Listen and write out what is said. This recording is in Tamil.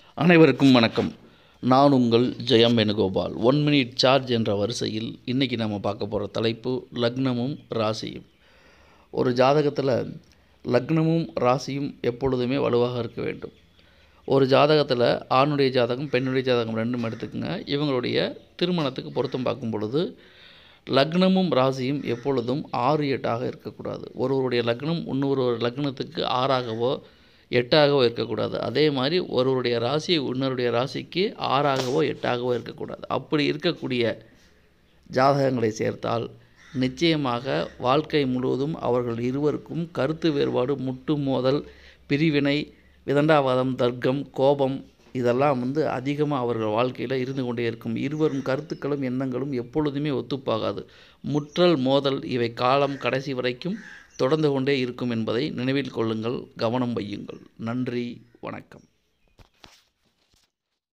அனைவருக்கும் வணக்கம் நான் உங்கள் Jayam Venugopal one minute charge என்ற வரிசையில் இன்றைக்கி நம்ம பார்க்க போகிற தலைப்பு லக்னமும் ராசியும் ஒரு ஜாதகத்தில் லக்னமும் ராசியும் எப்பொழுதுமே வலுவாக இருக்க வேண்டும் ஒரு ஜாதகத்தில் ஆணுடைய ஜாதகம் பெண்ணுடைய ஜாதகம் ரெண்டும் எடுத்துக்கோங்க இவங்களுடைய திருமணத்துக்கு பொருத்தம் பார்க்கும் பொழுது லக்னமும் ராசியும் எப்பொழுதும் ஆறு எட்டாக இருக்கக்கூடாது ஒருவருடைய லக்னம் இன்னொரு லக்னத்துக்கு ஆறாகவோ எட்டாகவோ இருக்கக்கூடாது அதே மாதிரி ஒருவருடைய ராசி இன்னொருடைய ராசிக்கு ஆறாகவோ எட்டாகவோ இருக்கக்கூடாது அப்படி இருக்கக்கூடிய ஜாதகங்களை சேர்த்தால் நிச்சயமாக வாழ்க்கை முழுவதும் அவர்கள் இருவருக்கும் கருத்து வேறுபாடு முட்டு மோதல் பிரிவினை விதண்டாவாதம் தர்க்கம் கோபம் இதெல்லாம் வந்து அதிகமாக அவர்கள் வாழ்க்கையில் இருந்து கொண்டே இருக்கும் இருவரும் கருத்துக்களும் எண்ணங்களும் எப்பொழுதுமே ஒத்துப்பாகாது முற்றல் மோதல் இவை காலம் கடைசி வரைக்கும் தொடர்ந்து கொண்டே இருக்கும் என்பதை நினைவில் கொள்ளுங்கள் கவனம் வையுங்கள் நன்றி வணக்கம்